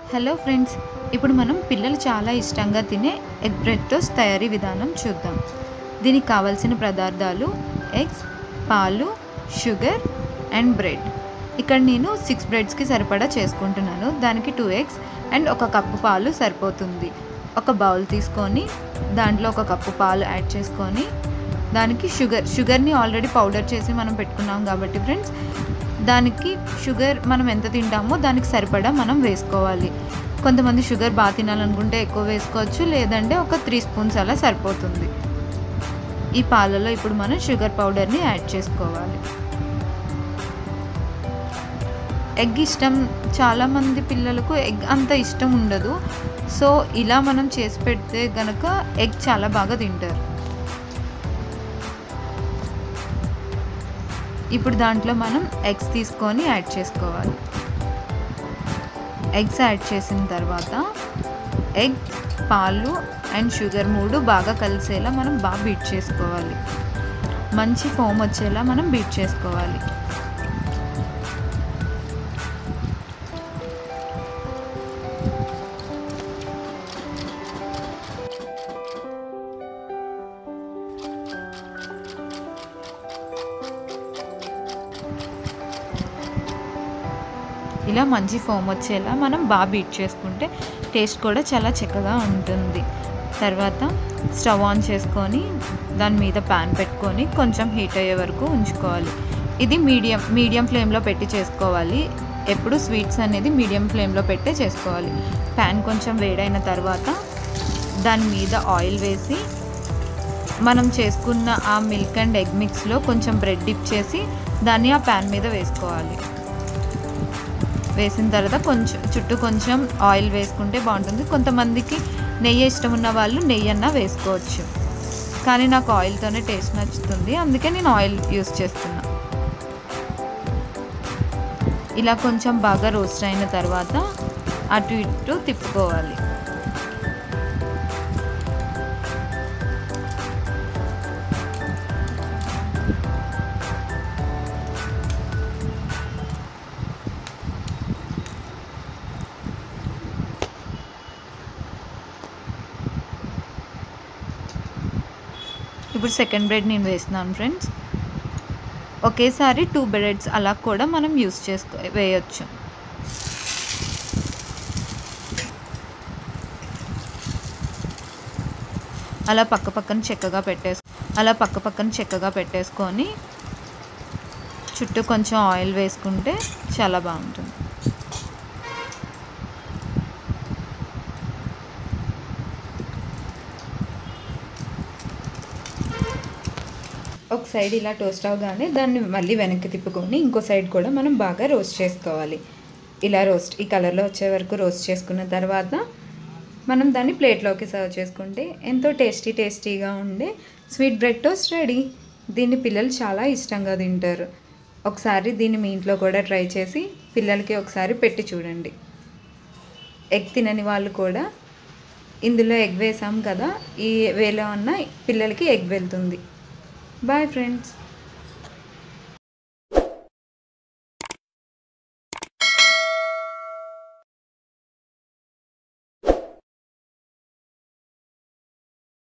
hello friends ఇప్పుడు మనం పిల్లలు చాలా ఇష్టంగా తినే ఎగ్ బ్రెడ్ టోస్ట్ తయారీ విధానం చూద్దాం దీనికి కావాల్సిన పదార్థాలు ఎగ్స్ పాలు షుగర్ అండ్ బ్రెడ్ ఇక్కడ నేను సిక్స్ బ్రెడ్స్కి సరిపడా చేసుకుంటున్నాను దానికి టూ ఎగ్స్ అండ్ ఒక కప్పు పాలు సరిపోతుంది ఒక బౌల్ తీసుకొని దాంట్లో ఒక కప్పు పాలు యాడ్ చేసుకొని దానికి షుగర్ షుగర్ని ఆల్రెడీ పౌడర్ చేసి మనం పెట్టుకున్నాం కాబట్టి ఫ్రెండ్స్ దానికి షుగర్ మనం ఎంత తింటామో దానికి సరిపడా మనం వేసుకోవాలి కొంతమంది షుగర్ బాగా తినాలనుకుంటే ఎక్కువ వేసుకోవచ్చు లేదంటే ఒక త్రీ స్పూన్స్ అలా సరిపోతుంది ఈ పాలలో ఇప్పుడు మనం షుగర్ పౌడర్ని యాడ్ చేసుకోవాలి ఎగ్ ఇష్టం చాలామంది పిల్లలకు ఎగ్ అంత ఇష్టం ఉండదు సో ఇలా మనం చేసి పెడితే గనక ఎగ్ చాలా బాగా తింటారు ఇప్పుడు దాంట్లో మనం ఎగ్స్ తీసుకొని యాడ్ చేసుకోవాలి ఎగ్స్ యాడ్ చేసిన తర్వాత ఎగ్ పాలు అండ్ షుగర్ మూడు బాగా కలిసేలా మనం బాగా బీట్ చేసుకోవాలి మంచి ఫోమ్ వచ్చేలా మనం బీట్ చేసుకోవాలి ఇలా మంచి ఫోమ్ వచ్చేలా మనం బాగా బీట్ చేసుకుంటే టేస్ట్ కూడా చాలా చక్కగా ఉంటుంది తర్వాత స్టవ్ ఆన్ చేసుకొని దాని మీద ప్యాన్ పెట్టుకొని కొంచెం హీట్ అయ్యే వరకు ఉంచుకోవాలి ఇది మీడియం మీడియం ఫ్లేమ్లో పెట్టి చేసుకోవాలి ఎప్పుడు స్వీట్స్ అనేది మీడియం ఫ్లేమ్లో పెట్టే చేసుకోవాలి ప్యాన్ కొంచెం వేడైన తర్వాత దాని మీద ఆయిల్ వేసి మనం చేసుకున్న ఆ మిల్క్ అండ్ ఎగ్ మిక్స్లో కొంచెం బ్రెడ్ డిప్ చేసి దాన్ని ఆ ప్యాన్ మీద వేసుకోవాలి వేసిన తర్వాత కొంచెం చుట్టూ కొంచెం ఆయిల్ వేసుకుంటే బాగుంటుంది కొంతమందికి నెయ్యి ఇష్టం ఉన్న వాళ్ళు నెయ్యి అన్నా వేసుకోవచ్చు కానీ నాకు ఆయిల్తోనే టేస్ట్ నచ్చుతుంది అందుకే నేను ఆయిల్ యూస్ చేస్తున్నా ఇలా కొంచెం బాగా రోస్ట్ అయిన తర్వాత అటు ఇటు తిప్పుకోవాలి ఇప్పుడు సెకండ్ బ్రెడ్ నేను వేస్తున్నాను ఫ్రెండ్స్ ఒకేసారి టూ బ్రెడ్స్ అలా కూడా మనం యూస్ చేసుకో వేయచ్చు అలా పక్క పక్కన చెక్కగా పెట్టేసు అలా పక్క పక్కన చెక్కగా పెట్టేసుకొని చుట్టూ కొంచెం ఆయిల్ వేసుకుంటే చాలా బాగుంటుంది ఒక సైడ్ ఇలా టోస్ట్ అవగానే దాన్ని మళ్ళీ వెనక్కి తిప్పుకొని ఇంకో సైడ్ కూడా మనం బాగా రోస్ట్ చేసుకోవాలి ఇలా రోస్ట్ ఈ కలర్లో వచ్చే వరకు రోస్ట్ చేసుకున్న తర్వాత మనం దాన్ని ప్లేట్లోకి సర్వ్ చేసుకుంటే ఎంతో టేస్టీ టేస్టీగా ఉండే స్వీట్ బ్రెడ్ టోస్ట్ రెడీ దీన్ని పిల్లలు చాలా ఇష్టంగా తింటారు ఒకసారి దీన్ని మీ ఇంట్లో కూడా ట్రై చేసి పిల్లలకి ఒకసారి పెట్టి చూడండి ఎగ్ తినని వాళ్ళు కూడా ఇందులో ఎగ్ వేసాం కదా ఈ వేలో ఉన్న పిల్లలకి ఎగ్ వెళ్తుంది బాయ్ ఫ్రెండ్స్